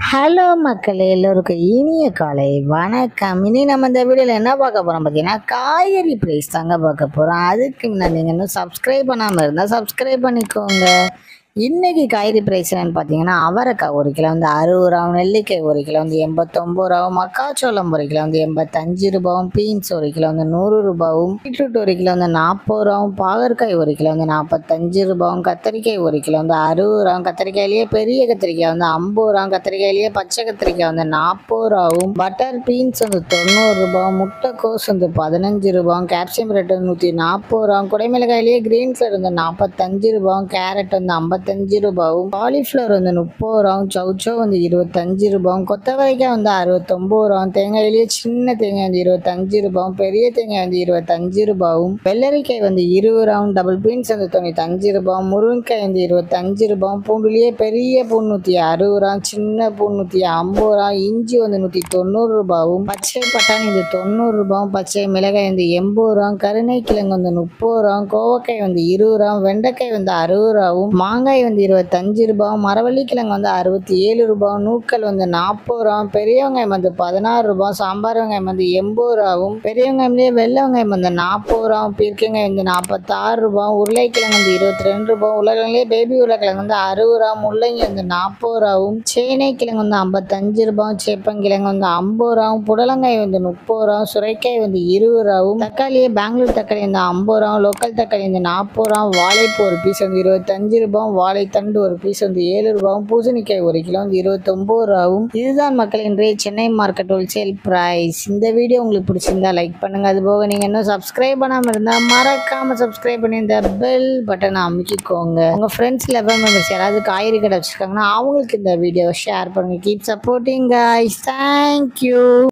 hello மக்களே எல்லோருக்கும் இனிய காலை வணக்கம் இனி நம்ம இந்த வீடியோவில் என்ன பார்க்க போகிறோம் பார்த்தீங்கன்னா காய்கறி ப்ரைஸ் தாங்க பார்க்க போகிறோம் அதுக்கு முன்னாடி நீங்கள் இன்னும் சப்ஸ்கிரைப் பண்ணாமல் இருந்தால் சப்ஸ்கிரைப் பண்ணிக்கோங்க இன்னைக்கு காய்கறி ப்ரைஸ் என்னன்னு பார்த்தீங்கன்னா அவரைக்காய் ஒரு கிலோ வந்து அறுபது ரூபாவும் நெல்லிக்காய் ஒரு கிலோ வந்து எண்பத்தொம்பது ரூபாவும் மக்காச்சோளம் ஒரு கிலோ வந்து எண்பத்தஞ்சு ரூபாவும் பீன்ஸ் ஒரு கிலோ வந்து நூறு ரூபாவும் பீட்ரூட் ஒரு கிலோ வந்து நாற்பது ரூபாவும் பாகற்காய் ஒரு கிலோ வந்து நாற்பத்தஞ்சு ரூபாவும் கத்திரிக்காய் ஒரு கிலோ வந்து அறுபது ரூபாவும் கத்திரிக்காயிலேயே பெரிய கத்திரிக்காய் வந்து ஐம்பது ரூபாவும் கத்திரிக்காயிலேயே பச்சை கத்திரிக்காய் வந்து நாற்பது ரூபாவும் பட்டர் பீன்ஸ் வந்து தொண்ணூறு ரூபாவும் முட்டைக்கோஸ் வந்து பதினஞ்சு ரூபாவும் கேப்சியம் ரேட் வந்து நூற்றி நாற்பது ரூபாவும் குடைமிளகாயிலேயே கிரீன் கலர் வந்து நாற்பத்தஞ்சு ரூபாவும் கேரட் வந்து ஐம்பத்தஞ்சு ரூபாவும் காலிஃப்ளவர் வந்து முப்பது ரூபாவும் சௌச்சோ வந்து இருபத்தஞ்சு ரூபாவும் கொத்தவரைக்காய் வந்து அறுபத்தொம்பது ரூபாவும் தேங்காயிலேயே சின்ன தேங்காய் வந்து இருபத்தஞ்சு ரூபாவும் பெரிய தேங்காய் வந்து இருபத்தஞ்சு ரூபாவும் வெள்ளரிக்காய் வந்து இருபது ரூபாவும் டபுள் பீன்ஸ் வந்து தொண்ணூத்தஞ்சு ரூபாவும் முருங்கைக்காய் வந்து இருபத்தஞ்சு ரூபாவும் பூண்டுலேயே பெரிய பூண்டு நூற்றி அறுபது ரூபா சின்ன பூண்டு நூற்றி ஐம்பது ரூபா இஞ்சி வந்து நூற்றி தொண்ணூறு ரூபாவும் பச்சை பட்டாணி வந்து தொண்ணூறு ரூபாவும் பச்சை மிளகாய் வந்து எண்பது ரூபாவும் கருணை கிழங்கு வந்து முப்பது ரூபாவும் கோவக்காய் வந்து இருபது ரூபாவும் வெண்டைக்காய் வந்து அறுபது ரூபாவும் மாங்காய் வந்து இருபத்தஞ்சு ரூபாவும் மரவள்ளி கிழங்கு வந்து அறுபத்தி ஏழு ரூபாவும் நூக்கல் வந்து நாற்பது ரூபாவும் பெரிய வெங்காயம் வந்து பதினாறு ரூபாய் சாம்பார் வெங்காயம் வந்து எண்பது ரூபாவும் பெரிய வெங்காயம்லேயே வெள்ளை வெங்காயம் வந்து நாற்பது ரூபாவும் பீர்க்கங்காய் வந்து நாற்பத்தாறு ரூபாவும் உருளைக்கிழங்கு வந்து இருபத்தி ரெண்டு ரூபாய் உருளைக்கிழங்குலேயே பேபி உருளைக்கிழங்கு வந்து அறுபது ரூபா முள்ளங்கி வந்து நாற்பது ரூபாவும் சேனை கிழங்கு வந்து ஐம்பத்தஞ்சு ரூபாயும் சேப்பங்கிழங்கு வந்து ஐம்பது ரூபாவும் புடலங்காய் வந்து முப்பது ரூபாவும் சுரைக்காய் வந்து இருபது ரூபாவும் தக்காளியே பெங்களூர் தக்காளி வந்து ஐம்பது ரூபாவும் லோக்கல் தக்காளி வந்து நாற்பது ரூபாவும் வாழைப்பூ ஒரு பீஸ் வந்து இருபத்தஞ்சு ரூபாவும் வாழைத்தண்டு ஒரு பீஸ் வந்து ஏழு ரூபாவும் பூசணிக்காய் ஒரு கிலோ வந்து இருபத்தொம்பது ரூபாவும் இதுதான் மக்கள் இன்றைய சென்னை மார்க்கெட் ஹோல்சேல் ப்ரைஸ் இந்த வீடியோ உங்களுக்கு பிடிச்சிருந்தா லைக் பண்ணுங்க அது போக நீங்கள் இன்னும் சப்ஸ்கிரைப் பண்ணாமல் இருந்தால் மறக்காம சப்ஸ்கிரைப் பண்ணி இந்த பெல் பட்டனை அமைக்கிக்கோங்க உங்கள் ஃப்ரெண்ட்ஸ் லெவல் மெம்பர்ஸ் யாராவது காய்கறி கடை வச்சுருக்காங்கன்னா அவங்களுக்கு இந்த வீடியோவை ஷேர் பண்ணுங்க கீப் சப்போர்ட்டிங் guys தேங்க்யூ